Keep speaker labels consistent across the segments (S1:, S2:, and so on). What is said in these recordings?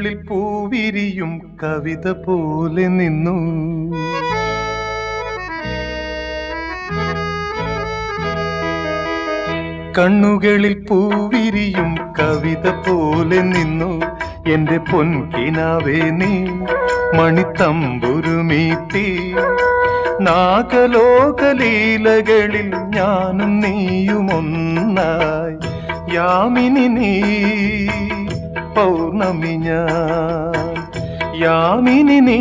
S1: കണ്ണുകളിൽ പൂവിരിയും കവിത പോലെ നിന്നു കണ്ണുകളിൽ പൂവിരിയും കവിത പോലെ നിന്നു എന്റെ പൊൻകിനാവേ നീ മണിത്തമ്പുരുമീട്ടി നാഗലോകലീലകളിൽ ഞാനും നീയുമൊന്നായി യാമിനി നീ പൗർണമി ഞാൻ യാമിനി നീ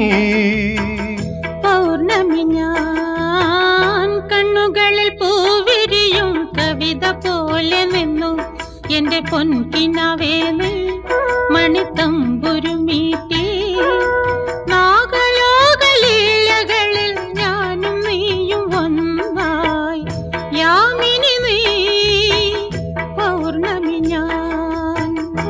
S2: പൗർണമി ഞാൻ കണ്ണുകളിൽ പൂവിരിയും കവിത പോലെ നിന്നു എന്റെ പൊൻകിനാവേ നീ മണിത്തമ്പുരുമീട്ടി നാഗലോകലീലകളിൽ ഞാനും നീയും ഒന്നായി യാമിനി നീ പൗർണമി ഞാൻ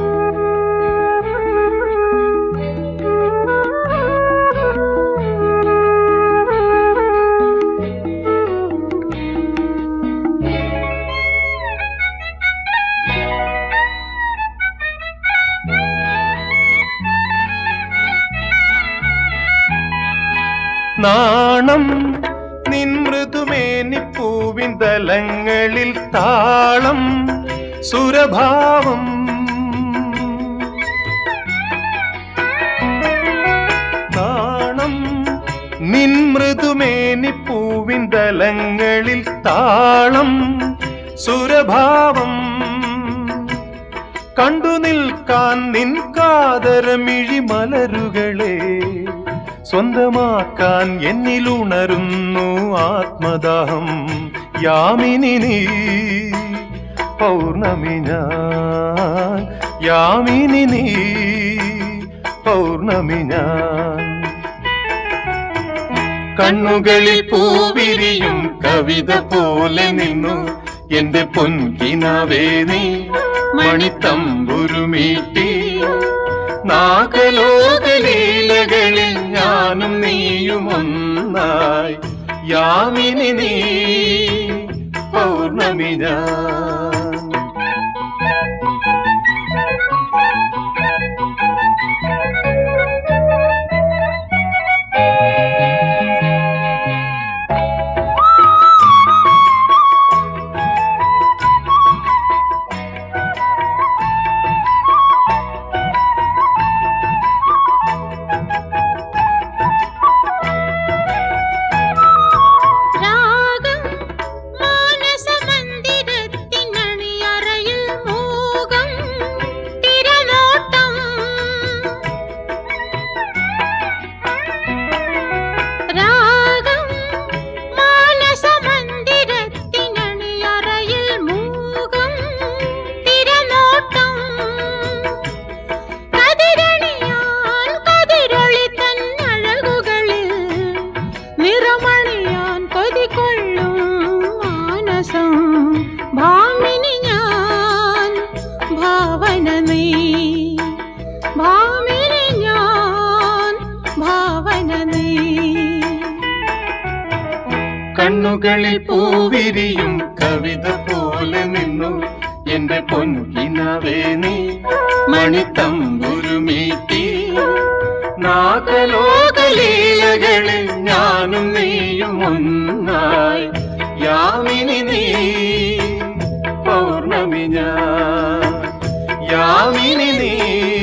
S1: നാണം നിൻ മൃദുമേനിപ്പൂവിൻ തലങ്ങളിൽ താളം സുരഭാവം നാണം നിൻ മൃദുമേനിപ്പൂവിൻ തലങ്ങളിൽ താളം സുരഭാവം കണ്ടു നിൽക്കാൻ നിൻ കാതരമിഴി മലരുകളെ സ്വന്തമാക്കാൻ എന്നിലുണരുന്നു ആത്മദാഹം യാമിനി നീ പൗർണമി ഞാൻ യാമിനി നീ പൗർണമി ഞാൻ കണ്ണുകളിൽ പൂവിരിയും കവിത പോലെ നിന്നു എന്റെ പൊൻകിനാവേ നീ മണിത്തമ്പുരുമീട്ടി നാഗലോകലീലകളിൽ ഞാനും നീയും ഒന്നായി യാമിനി നീ പൗർണമി ഞാൻ
S2: രാഗം മാനസമന്ദിരത്തിനണിയറയിൽ മൂകം തിരനോട്ടം രാഗം മാനസമന്ദിരത്തിനണിയറയിൽ മൂകം തിരനോട്ടം കതിരണിയാൻ കതിരൊളി തന്നഴകുകളിൽ നിറമണിയാൻ കൊതികൊള്ളും മാനസം ഭാമിനി ഞാൻ ഭാവന നീ ഭാമിനി ഞാൻ ഭാവന നീ
S1: കണ്ണുകളിൽ പൂവിരിയും കവിത പോലെ നിന്നു എന്റെ പൊൻകിനാവേ നീ മണിത്തമ്പുരുമീട്ടി നാഗലോകലീലകളിൽ ഞാനും നീയും ഒന്നായി യാമിനി നീ പൗർണമി ഞാൻ യാമിനി നീ